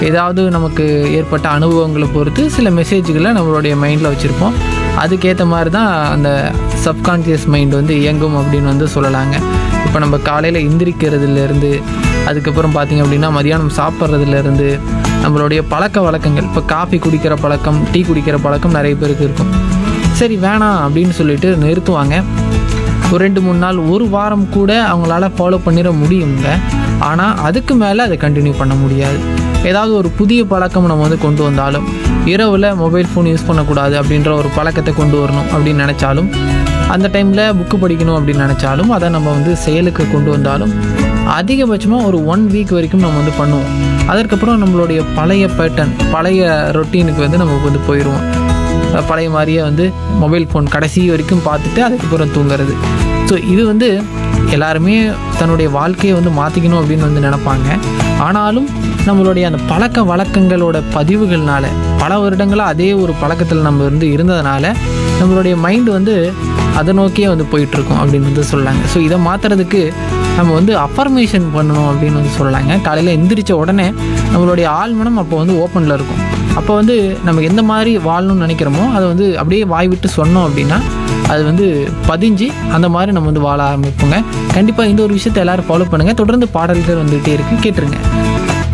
ஏதாவது நமக்கு ஏற்பட்ட அனுபவங்களை பொறுத்து சில மெசேஜ்களை நம்மளுடைய மைண்டில் வச்சுருப்போம் அதுக்கேற்ற மாதிரி தான் அந்த சப்கான்ஷியஸ் மைண்ட் வந்து இயங்கும் அப்படின்னு வந்து சொல்லலாங்க இப்போ நம்ம காலையில் எந்திரிக்கிறதுலேருந்து அதுக்கப்புறம் பார்த்திங்க அப்படின்னா மதியானம் சாப்பிட்றதுலேருந்து நம்மளுடைய பழக்க வழக்கங்கள் இப்போ காஃபி குடிக்கிற பழக்கம் டீ குடிக்கிற பழக்கம் நிறைய பேருக்கு இருக்கும் சரி வேணாம் அப்படின்னு சொல்லிட்டு நிறுத்துவாங்க ஒரு ரெண்டு மூணு நாள் ஒரு வாரம் கூட அவங்களால ஃபாலோ பண்ணிட முடியுங்க ஆனால் அதுக்கு மேலே அதை கண்டினியூ பண்ண முடியாது ஏதாவது ஒரு புதிய பழக்கம் நம்ம வந்து கொண்டு வந்தாலும் இரவில் மொபைல் ஃபோன் யூஸ் பண்ணக்கூடாது அப்படின்ற ஒரு பழக்கத்தை கொண்டு வரணும் அப்படின்னு நினச்சாலும் அந்த டைமில் புக்கு படிக்கணும் அப்படின்னு நினச்சாலும் அதை நம்ம வந்து செயலுக்கு கொண்டு வந்தாலும் அதிகபட்சமாக ஒரு ஒன் வீக் வரைக்கும் நம்ம வந்து பண்ணுவோம் அதற்கப்புறம் நம்மளுடைய பழைய பேட்டர்ன் பழைய ரொட்டீனுக்கு வந்து நம்ம வந்து போயிடுவோம் அஹ் பழைய மாதிரியே வந்து மொபைல் ஃபோன் கடைசி வரைக்கும் பார்த்துட்டு அதுக்கப்புறம் தூங்குறது ஸோ இது வந்து எல்லாருமே தன்னுடைய வாழ்க்கையை வந்து மாற்றிக்கணும் அப்படின்னு வந்து நினைப்பாங்க ஆனாலும் நம்மளுடைய அந்த பழக்க வழக்கங்களோட பதிவுகள்னால பல வருடங்களாக அதே ஒரு பழக்கத்தில் நம்ம வந்து இருந்ததுனால நம்மளுடைய மைண்டு வந்து அதை நோக்கியே வந்து போயிட்டுருக்கோம் அப்படின்னு வந்து சொல்லலாங்க ஸோ இதை மாற்றுறதுக்கு நம்ம வந்து அஃபர்மேஷன் பண்ணணும் அப்படின்னு வந்து சொல்லலாங்க காலையில் எந்திரிச்ச உடனே நம்மளுடைய ஆழ்மனம் அப்போ வந்து ஓப்பனில் இருக்கும் அப்போ வந்து நம்ம எந்த மாதிரி வாழணும்னு நினைக்கிறோமோ அதை வந்து அப்படியே வாய் விட்டு சொன்னோம் அப்படின்னா அது வந்து பதிஞ்சு அந்த மாதிரி நம்ம வந்து வாழ ஆரம்பிப்போங்க கண்டிப்பாக இந்த ஒரு விஷயத்தை எல்லாரும் ஃபாலோ பண்ணுங்கள் தொடர்ந்து பாடல்கள் வந்துகிட்டே இருக்குது கேட்டுருங்க